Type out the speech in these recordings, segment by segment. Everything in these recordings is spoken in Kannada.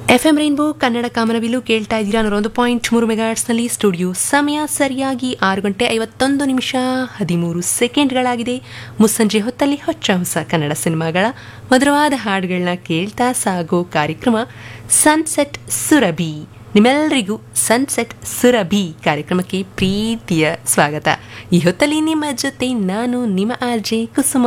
ಎಫ್ ಎಂ ರೈನ್ಬೋ ಕನ್ನಡ ಕಾಮನವಿಲು ಕೇಳ್ತಾ ಇದ್ದೀರಾ ನೂರೊಂದು ಪಾಯಿಂಟ್ ಮೂರು ಮೆಗಾಟ್ಸ್ನಲ್ಲಿ ಸ್ಟುಡಿಯೋ ಸಮಯ ಸರಿಯಾಗಿ ಆರು ಗಂಟೆ ಐವತ್ತೊಂದು ನಿಮಿಷ ಹದಿಮೂರು ಸೆಕೆಂಡ್ಗಳಾಗಿದೆ ಮುಸ್ಸಂಜೆ ಹೊತ್ತಲ್ಲಿ ಹೊಚ್ಚ ಹೊಸ ಕನ್ನಡ ಸಿನಿಮಾಗಳ ಮಧುರವಾದ ಹಾಡುಗಳನ್ನ ಕೇಳ್ತಾ ಸಾಗೋ ಕಾರ್ಯಕ್ರಮ ಸನ್ಸೆಟ್ ಸುರಭಿ ನಿಮ್ಮೆಲ್ಲರಿಗೂ ಸನ್ಸೆಟ್ ಸುರಭಿ ಕಾರ್ಯಕ್ರಮಕ್ಕೆ ಪ್ರೀತಿಯ ಸ್ವಾಗತ ಈ ಹೊತ್ತಲ್ಲಿ ನಿಮ್ಮ ಜೊತೆ ನಾನು ನಿಮ್ಮ ಆರ್ಜೆ ಕುಸುಮ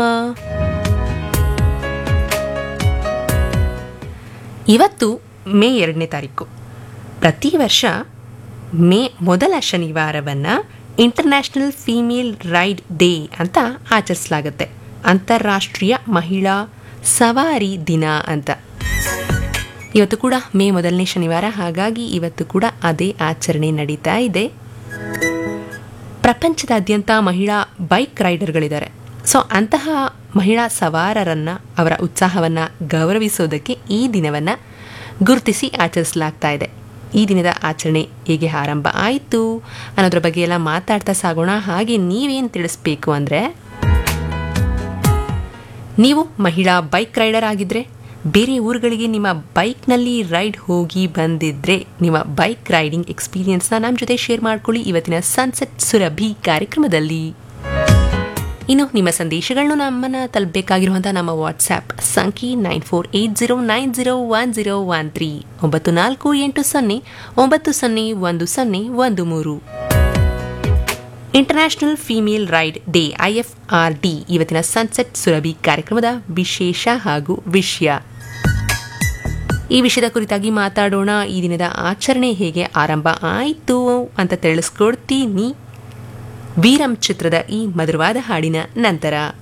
ಇವತ್ತು ಮೇ ಎರಡನೇ ತಾರೀಕು ಪ್ರತಿ ವರ್ಷ ಮೇ ಮೊದಲ ಶನಿವಾರವನ್ನು ಇಂಟರ್ನ್ಯಾಷನಲ್ ಫೀಮೇಲ್ ರೈಡ್ ಡೇ ಅಂತ ಆಚರಿಸಲಾಗುತ್ತೆ ಅಂತಾರಾಷ್ಟ್ರೀಯ ಮಹಿಳಾ ಸವಾರಿ ದಿನ ಅಂತ ಇವತ್ತು ಕೂಡ ಮೇ ಮೊದಲನೇ ಶನಿವಾರ ಹಾಗಾಗಿ ಇವತ್ತು ಕೂಡ ಅದೇ ಆಚರಣೆ ನಡೀತಾ ಇದೆ ಪ್ರಪಂಚದಾದ್ಯಂತ ಮಹಿಳಾ ಬೈಕ್ ರೈಡರ್ಗಳಿದ್ದಾರೆ ಸೊ ಅಂತಹ ಮಹಿಳಾ ಸವಾರರನ್ನು ಅವರ ಉತ್ಸಾಹವನ್ನು ಗೌರವಿಸೋದಕ್ಕೆ ಈ ದಿನವನ್ನು ಗುರುತಿಸಿ ಆಚರಿಸಲಾಗ್ತಾ ಇದೆ ಈ ದಿನದ ಆಚರಣೆ ಹೇಗೆ ಆರಂಭ ಆಯಿತು ಅನ್ನೋದ್ರ ಬಗ್ಗೆ ಎಲ್ಲ ಮಾತಾಡ್ತಾ ಸಾಗೋಣ ಹಾಗೆ ನೀವೇನು ತಿಳಿಸ್ಬೇಕು ಅಂದರೆ ನೀವು ಮಹಿಳಾ ಬೈಕ್ ರೈಡರ್ ಆಗಿದ್ರೆ ಬೇರೆ ಊರುಗಳಿಗೆ ನಿಮ್ಮ ಬೈಕ್ನಲ್ಲಿ ರೈಡ್ ಹೋಗಿ ಬಂದಿದ್ರೆ ನಿಮ್ಮ ಬೈಕ್ ರೈಡಿಂಗ್ ಎಕ್ಸ್ಪೀರಿಯನ್ಸ್ನ ನಮ್ಮ ಜೊತೆ ಶೇರ್ ಮಾಡ್ಕೊಳ್ಳಿ ಇವತ್ತಿನ ಸನ್ಸೆಟ್ ಸುರಭಿ ಕಾರ್ಯಕ್ರಮದಲ್ಲಿ ಇನ್ನು ನಿಮ್ಮ ಸಂದೇಶಗಳನ್ನು ನಮ್ಮನ್ನು ತಲುಪಬೇಕಾಗಿರುವಂಥ ನಮ್ಮ ವಾಟ್ಸ್ಆ್ಯಪ್ ಸಂಖ್ಯೆ nine four eight zero nine zero one zero one three ಒಂಬತ್ತು ನಾಲ್ಕು ಎಂಟು ಸೊನ್ನೆ ಒಂಬತ್ತು ಸೊನ್ನೆ ಒಂದು ಸೊನ್ನೆ ಒಂದು ಮೂರು international female ride day IFR D ಇವತ್ತಿನ ಸನ್ಸೆಟ್ ಸುರಭಿ ಕಾರ್ಯಕ್ರಮದ ವಿಶೇಷ ಹಾಗೂ ವಿಷಯ ಈ ವಿಷಯದ ಕುರಿತಾಗಿ ಮಾತಾಡೋಣ ಈ ದಿನದ ಆಚರಣೆ ಹೇಗೆ ಆರಂಭ ಆಯಿತು ಅಂತ ತಿಳಿಸ್ಕೊಡ್ತೀನಿ ವೀರಂ ಚಿತ್ರದ ಈ ಮಧುರವಾದ ಹಾಡಿನ ನಂತರ